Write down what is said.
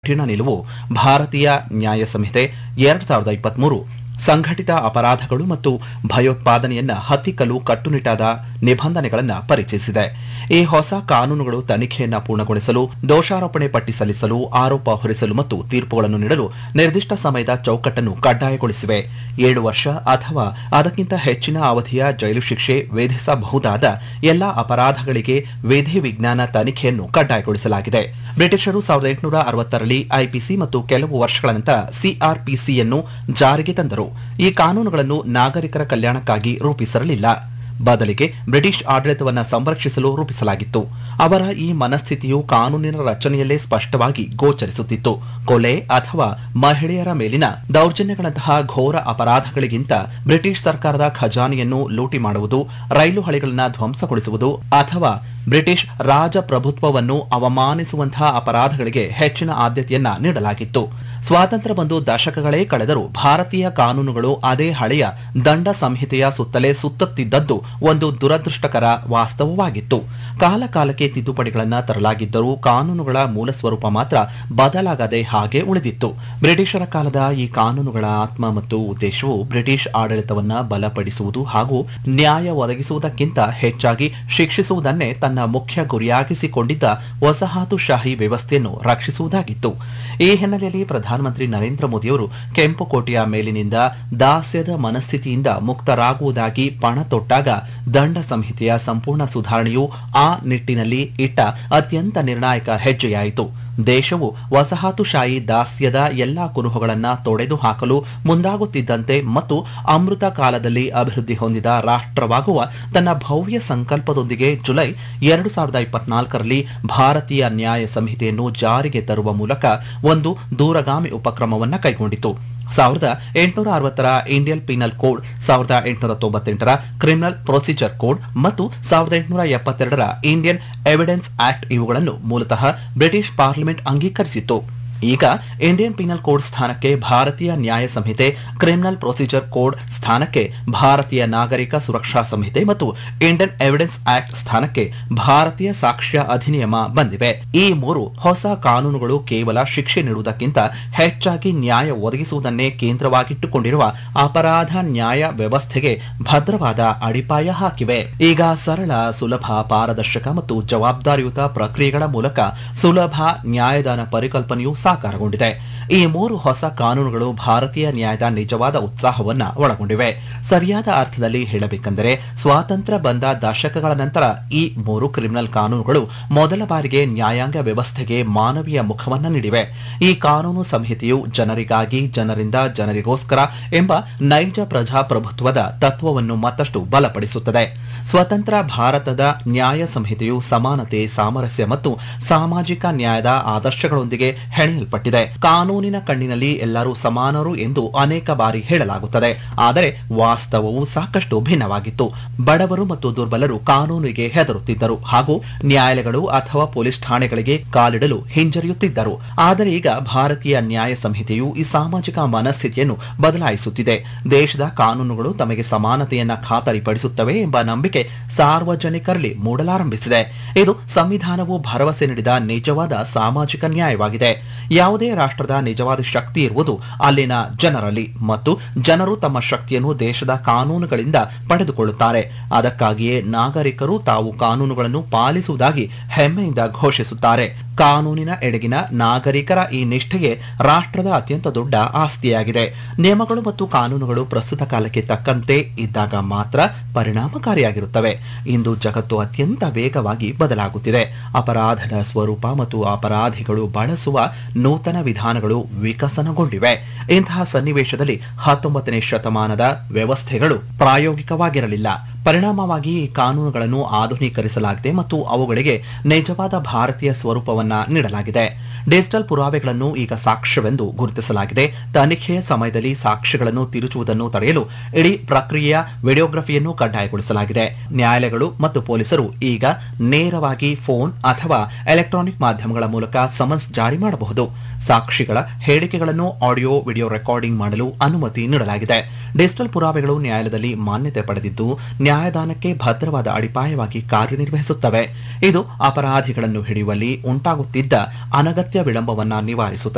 ಕಠಿಣ ನಿಲುವು ಭಾರತೀಯ ನ್ಯಾಯ ಸಂಹಿತೆ ಎರಡ್ ಸಾವಿರದ ಇಪ್ಪತ್ಮೂರು ಸಂಘಟಿತ ಅಪರಾಧಗಳು ಮತ್ತು ಭಯೋತ್ಪಾದನೆಯನ್ನ ಹತ್ತಿಕ್ಕಲು ಕಟ್ಟುನಿಟ್ಟಾದ ನಿಬಂಧನೆಗಳನ್ನು ಪರಿಚಯಿಸಿದೆ ಈ ಹೊಸ ಕಾನೂನುಗಳು ತನಿಖೆಯನ್ನ ಪೂರ್ಣಗೊಳಿಸಲು ದೋಷಾರೋಪಣೆ ಪಟ್ಟಿ ಸಲ್ಲಿಸಲು ಆರೋಪ ಹೊರಿಸಲು ಮತ್ತು ತೀರ್ಪುಗಳನ್ನು ನೀಡಲು ನಿರ್ದಿಷ್ಟ ಸಮಯದ ಚೌಕಟ್ಟನ್ನು ಕಡ್ಡಾಯಗೊಳಿಸಿವೆ ಏಳು ವರ್ಷ ಅಥವಾ ಅದಕ್ಕಿಂತ ಹೆಚ್ಚಿನ ಅವಧಿಯ ಜೈಲು ಶಿಕ್ಷೆ ವಿಧಿಸಬಹುದಾದ ಎಲ್ಲಾ ಅಪರಾಧಗಳಿಗೆ ವಿಧಿ ವಿಜ್ಞಾನ ತನಿಖೆಯನ್ನು ಕಡ್ಡಾಯಗೊಳಿಸಲಾಗಿದೆ ಬ್ರಿಟಿಷರು ಸಾವಿರದ ಎಂಟುನೂರ ಅರವತ್ತರಲ್ಲಿ ಐಪಿಸಿ ಮತ್ತು ಕೆಲವು ವರ್ಷಗಳ ನಂತರ ಸಿಆರ್ಪಿಸಿಯನ್ನು ಜಾರಿಗೆ ತಂದರು ಈ ಕಾನೂನುಗಳನ್ನು ನಾಗರಿಕರ ಕಲ್ಯಾಣಕ್ಕಾಗಿ ರೂಪಿಸಿರಲಿಲ್ಲ ಬದಲಿಗೆ ಬ್ರಿಟಿಷ್ ಆಡಳಿತವನ್ನು ಸಂರಕ್ಷಿಸಲು ರೂಪಿಸಲಾಗಿತ್ತು ಅವರ ಈ ಮನಸ್ಥಿತಿಯು ಕಾನೂನಿನ ರಚನೆಯಲ್ಲೇ ಸ್ಪಷ್ಟವಾಗಿ ಗೋಚರಿಸುತ್ತಿತ್ತು ಕೊಲೆ ಅಥವಾ ಮಹಿಳೆಯರ ಮೇಲಿನ ದೌರ್ಜನ್ಯಗಳಂತಹ ಘೋರ ಅಪರಾಧಗಳಿಗಿಂತ ಬ್ರಿಟಿಷ್ ಸರ್ಕಾರದ ಖಜಾನೆಯನ್ನು ಲೂಟಿ ಮಾಡುವುದು ರೈಲು ಹಳಿಗಳನ್ನು ಧ್ವಂಸಗೊಳಿಸುವುದು ಅಥವಾ ಬ್ರಿಟಿಷ್ ರಾಜಪ್ರಭುತ್ವವನ್ನು ಅವಮಾನಿಸುವಂತಹ ಅಪರಾಧಗಳಿಗೆ ಹೆಚ್ಚಿನ ಆದ್ಯತೆಯನ್ನ ನೀಡಲಾಗಿತ್ತು ಸ್ವಾತಂತ್ರ್ಯ ಬಂದು ದಶಕಗಳೇ ಕಳೆದರೂ ಭಾರತೀಯ ಕಾನೂನುಗಳು ಅದೇ ಹಳೆಯ ದಂಡ ಸಂಹಿತೆಯ ಸುತ್ತಲೇ ಸುತ್ತುತ್ತಿದ್ದದ್ದು ಒಂದು ದುರದೃಷ್ಟಕರ ವಾಸ್ತವವಾಗಿತ್ತು ಕಾಲ ಕಾಲಕ್ಕೆ ತಿದ್ದುಪಡಿಗಳನ್ನು ತರಲಾಗಿದ್ದರೂ ಕಾನೂನುಗಳ ಮೂಲ ಸ್ವರೂಪ ಮಾತ್ರ ಬದಲಾಗದೆ ಹಾಗೆ ಉಳಿದಿತ್ತು ಬ್ರಿಟಿಷರ ಕಾಲದ ಈ ಕಾನೂನುಗಳ ಆತ್ಮ ಮತ್ತು ಉದ್ದೇಶವು ಬ್ರಿಟಿಷ್ ಆಡಳಿತವನ್ನ ಬಲಪಡಿಸುವುದು ಹಾಗೂ ನ್ಯಾಯ ಒದಗಿಸುವುದಕ್ಕಿಂತ ಹೆಚ್ಚಾಗಿ ಶಿಕ್ಷಿಸುವುದನ್ನೇ ತನ್ನ ಮುಖ್ಯ ಗುರಿಯಾಗಿಸಿಕೊಂಡಿದ್ದ ವಸಾಹತುಶಾಹಿ ವ್ಯವಸ್ಥೆಯನ್ನು ರಕ್ಷಿಸುವುದಾಗಿತ್ತು ಈ ಹಿನ್ನೆಲೆಯಲ್ಲಿ ಪ್ರಧಾನಮಂತ್ರಿ ನರೇಂದ್ರ ಮೋದಿಯವರು ಕೆಂಪು ಕೋಟೆಯ ಮೇಲಿನಿಂದ ದಾಸ್ಯದ ಮನಸ್ಥಿತಿಯಿಂದ ಮುಕ್ತರಾಗುವುದಾಗಿ ಪಣ ತೊಟ್ಟಾಗ ದಂಡ ಸಂಹಿತೆಯ ಸಂಪೂರ್ಣ ಸುಧಾರಣೆಯು ಆ ನಿಟ್ಟಿನಲ್ಲಿ ಇಟ್ಟ ಅತ್ಯಂತ ನಿರ್ಣಾಯಕ ಹೆಜ್ಜೆಯಾಯಿತು ದೇಶವು ವಸಾಹತುಶಾಹಿ ದಾಸ್ಯದ ಎಲ್ಲಾ ಕುರುಹುಗಳನ್ನ ತೊಡೆದು ಹಾಕಲು ಮುಂದಾಗುತ್ತಿದ್ದಂತೆ ಮತ್ತು ಅಮೃತ ಕಾಲದಲ್ಲಿ ಅಭಿವೃದ್ಧಿ ಹೊಂದಿದ ರಾಷ್ಟ್ರವಾಗುವ ತನ್ನ ಭವ್ಯ ಸಂಕಲ್ಪದೊಂದಿಗೆ ಜುಲೈ ಎರಡು ಸಾವಿರದ ಇಪ್ಪತ್ನಾಲ್ಕರಲ್ಲಿ ಭಾರತೀಯ ನ್ಯಾಯ ಸಂಹಿತೆಯನ್ನು ಜಾರಿಗೆ ತರುವ ಮೂಲಕ ಒಂದು ದೂರಗಾಮಿ ಉಪಕ್ರಮವನ್ನು ಕೈಗೊಂಡಿತು ಸಾವಿರದ ಎಂಟುನೂರ ಅರವತ್ತರ ಇಂಡಿಯನ್ ಪೀನಲ್ ಕೋಡ್ ಸಾವಿರದ ಎಂಟುನೂರ ತೊಂಬತ್ತೆಂಟರ ಕ್ರಿಮಿನಲ್ ಪ್ರೊಸೀಜರ್ ಕೋಡ್ ಮತ್ತು ಸಾವಿರದ ಎಂಟುನೂರ ಎಪ್ಪತ್ತೆರಡರ ಇಂಡಿಯನ್ ಎವಿಡೆನ್ಸ್ ಆಕ್ಟ್ ಇವುಗಳನ್ನು ಮೂಲತಃ ಬ್ರಿಟಿಷ್ ಪಾರ್ಲಿಮೆಂಟ್ ಅಂಗೀಕರಿಸಿತ್ತು ಈಗ ಇಂಡಿಯನ್ ಪೀನಲ್ ಕೋಡ್ ಸ್ಥಾನಕ್ಕೆ ಭಾರತೀಯ ನ್ಯಾಯ ಸಂಹಿತೆ ಕ್ರಿಮಿನಲ್ ಪ್ರೊಸೀಜರ್ ಕೋಡ್ ಸ್ಥಾನಕ್ಕೆ ಭಾರತೀಯ ನಾಗರಿಕ ಸುರಕ್ಷಾ ಸಂಹಿತೆ ಮತ್ತು ಇಂಡಿಯನ್ ಎವಿಡೆನ್ಸ್ ಆಕ್ಟ್ ಸ್ಥಾನಕ್ಕೆ ಭಾರತೀಯ ಸಾಕ್ಷ್ಯ ಅಧಿನಿಯಮ ಬಂದಿವೆ ಈ ಮೂರು ಹೊಸ ಕಾನೂನುಗಳು ಕೇವಲ ಶಿಕ್ಷೆ ನೀಡುವುದಕ್ಕಿಂತ ಹೆಚ್ಚಾಗಿ ನ್ಯಾಯ ಒದಗಿಸುವುದನ್ನೇ ಕೇಂದ್ರವಾಗಿಟ್ಟುಕೊಂಡಿರುವ ಅಪರಾಧ ನ್ಯಾಯ ವ್ಯವಸ್ಥೆಗೆ ಭದ್ರವಾದ ಅಡಿಪಾಯ ಹಾಕಿವೆ ಈಗ ಸರಳ ಸುಲಭ ಪಾರದರ್ಶಕ ಮತ್ತು ಜವಾಬ್ದಾರಿಯುತ ಪ್ರಕ್ರಿಯೆಗಳ ಮೂಲಕ ಸುಲಭ ನ್ಯಾಯದಾನ ಪರಿಕಲ್ಪನೆಯು ಸಾಕಾರಗೊಂಡಿದೆ ಈ ಮೂರು ಹೊಸ ಕಾನೂನುಗಳು ಭಾರತೀಯ ನ್ಯಾಯದ ನಿಜವಾದ ಉತ್ಸಾಹವನ್ನ ಒಳಗೊಂಡಿವೆ ಸರಿಯಾದ ಅರ್ಥದಲ್ಲಿ ಹೇಳಬೇಕೆಂದರೆ ಸ್ವಾತಂತ್ರ್ಯ ಬಂದ ದಶಕಗಳ ನಂತರ ಈ ಮೂರು ಕ್ರಿಮಿನಲ್ ಕಾನೂನುಗಳು ಮೊದಲ ಬಾರಿಗೆ ನ್ಯಾಯಾಂಗ ವ್ಯವಸ್ಥೆಗೆ ಮಾನವೀಯ ಮುಖವನ್ನ ನೀಡಿವೆ ಈ ಕಾನೂನು ಸಂಹಿತೆಯು ಜನರಿಗಾಗಿ ಜನರಿಂದ ಜನರಿಗೋಸ್ಕರ ಎಂಬ ನೈಜ ಪ್ರಜಾಪ್ರಭುತ್ವದ ತತ್ವವನ್ನು ಮತ್ತಷ್ಟು ಬಲಪಡಿಸುತ್ತದೆ ಸ್ವತಂತ್ರ ಭಾರತದ ನ್ಯಾಯ ಸಂಹಿತೆಯು ಸಮಾನತೆ ಸಾಮರಸ್ಯ ಮತ್ತು ಸಾಮಾಜಿಕ ನ್ಯಾಯದ ಆದರ್ಶಗಳೊಂದಿಗೆ ಹೆಣೆಯಲ್ಪಟ್ಟಿದೆ ಕಾನೂನಿನ ಕಣ್ಣಿನಲ್ಲಿ ಎಲ್ಲರೂ ಸಮಾನರು ಎಂದು ಅನೇಕ ಬಾರಿ ಹೇಳಲಾಗುತ್ತದೆ ಆದರೆ ವಾಸ್ತವವು ಸಾಕಷ್ಟು ಭಿನ್ನವಾಗಿತ್ತು ಬಡವರು ಮತ್ತು ದುರ್ಬಲರು ಕಾನೂನಿಗೆ ಹೆದರುತ್ತಿದ್ದರು ಹಾಗೂ ನ್ಯಾಯಾಲಯಗಳು ಅಥವಾ ಪೊಲೀಸ್ ಠಾಣೆಗಳಿಗೆ ಕಾಲಿಡಲು ಹಿಂಜರಿಯುತ್ತಿದ್ದರು ಆದರೆ ಈಗ ಭಾರತೀಯ ನ್ಯಾಯ ಸಂಹಿತೆಯು ಈ ಸಾಮಾಜಿಕ ಮನಸ್ಥಿತಿಯನ್ನು ಬದಲಾಯಿಸುತ್ತಿದೆ ದೇಶದ ಕಾನೂನುಗಳು ತಮಗೆ ಸಮಾನತೆಯನ್ನ ಖಾತರಿಪಡಿಸುತ್ತವೆ ಎಂಬ ನಂಬಿಕೆ ಸಾರ್ವಜನಿಕರಲ್ಲಿ ಮೂಡಲಾರಂಭಿಸಿದೆ ಇದು ಸಂವಿಧಾನವು ಭರವಸೆ ನೀಡಿದ ನಿಜವಾದ ಸಾಮಾಜಿಕ ನ್ಯಾಯವಾಗಿದೆ ಯಾವುದೇ ರಾಷ್ಟ್ರದ ನಿಜವಾದ ಶಕ್ತಿ ಇರುವುದು ಅಲ್ಲಿನ ಜನರಲ್ಲಿ ಮತ್ತು ಜನರು ತಮ್ಮ ಶಕ್ತಿಯನ್ನು ದೇಶದ ಕಾನೂನುಗಳಿಂದ ಪಡೆದುಕೊಳ್ಳುತ್ತಾರೆ ಅದಕ್ಕಾಗಿಯೇ ನಾಗರಿಕರು ತಾವು ಕಾನೂನುಗಳನ್ನು ಪಾಲಿಸುವುದಾಗಿ ಹೆಮ್ಮೆಯಿಂದ ಘೋಷಿಸುತ್ತಾರೆ ಕಾನೂನಿನ ಎಡೆಗಿನ ನಾಗರಿಕರ ಈ ನಿಷ್ಠೆಯೇ ರಾಷ್ಟ್ರದ ಅತ್ಯಂತ ದೊಡ್ಡ ಆಸ್ತಿಯಾಗಿದೆ ನಿಯಮಗಳು ಮತ್ತು ಕಾನೂನುಗಳು ಪ್ರಸ್ತುತ ಕಾಲಕ್ಕೆ ತಕ್ಕಂತೆ ಇದ್ದಾಗ ಮಾತ್ರ ಪರಿಣಾಮಕಾರಿಯಾಗಿರುತ್ತವೆ ಇಂದು ಜಗತ್ತು ಅತ್ಯಂತ ವೇಗವಾಗಿ ಬದಲಾಗುತ್ತಿದೆ ಅಪರಾಧದ ಸ್ವರೂಪ ಮತ್ತು ಅಪರಾಧಿಗಳು ಬಳಸುವ ನೂತನ ವಿಧಾನಗಳು ವಿಕಸನಗೊಂಡಿವೆ ಇಂತಹ ಸನ್ನಿವೇಶದಲ್ಲಿ ಹತ್ತೊಂಬತ್ತನೇ ಶತಮಾನದ ವ್ಯವಸ್ಥೆಗಳು ಪ್ರಾಯೋಗಿಕವಾಗಿರಲಿಲ್ಲ ಪರಿಣಾಮವಾಗಿ ಈ ಕಾನೂನುಗಳನ್ನು ಆಧುನೀಕರಿಸಲಾಗಿದೆ ಮತ್ತು ಅವುಗಳಿಗೆ ನಿಜವಾದ ಭಾರತೀಯ ಸ್ವರೂಪವನ್ನ ನೀಡಲಾಗಿದೆ ಡಿಜಿಟಲ್ ಪುರಾವೆಗಳನ್ನು ಈಗ ಸಾಕ್ಷ್ಯವೆಂದು ಗುರುತಿಸಲಾಗಿದೆ ತನಿಖೆಯ ಸಮಯದಲ್ಲಿ ಸಾಕ್ಷ್ಯಗಳನ್ನು ತಿರುಚುವುದನ್ನು ತಡೆಯಲು ಇಡೀ ಪ್ರಕ್ರಿಯೆಯ ವಿಡಿಯೋಗ್ರಫಿಯನ್ನು ಕಡ್ಡಾಯಗೊಳಿಸಲಾಗಿದೆ ನ್ಯಾಯಾಲಯಗಳು ಮತ್ತು ಪೊಲೀಸರು ಈಗ ನೇರವಾಗಿ ಫೋನ್ ಅಥವಾ ಎಲೆಕ್ಟ್ರಾನಿಕ್ ಮಾಧ್ಯಮಗಳ ಮೂಲಕ ಸಮನ್ಸ್ ಜಾರಿ ಮಾಡಬಹುದು ಸಾಕ್ಷಿಗಳ ಹೇಳಿಕೆಗಳನ್ನು ಆಡಿಯೋ ವಿಡಿಯೋ ರೆಕಾರ್ಡಿಂಗ್ ಮಾಡಲು ಅನುಮತಿ ನೀಡಲಾಗಿದೆ ಡಿಜಿಟಲ್ ಪುರಾವೆಗಳು ನ್ಯಾಯಾಲಯದಲ್ಲಿ ಮಾನ್ಯತೆ ಪಡೆದಿದ್ದು ನ್ಯಾಯದಾನಕ್ಕೆ ಭದ್ರವಾದ ಅಡಿಪಾಯವಾಗಿ ಕಾರ್ಯನಿರ್ವಹಿಸುತ್ತವೆ ಇದು ಅಪರಾಧಿಗಳನ್ನು ಹಿಡಿಯುವಲ್ಲಿ ಉಂಟಾಗುತ್ತಿದ್ದ ಅನಗತ್ಯ ವಿಳಂಬವನ್ನ ನಿವಾರಿಸುತ್ತದೆ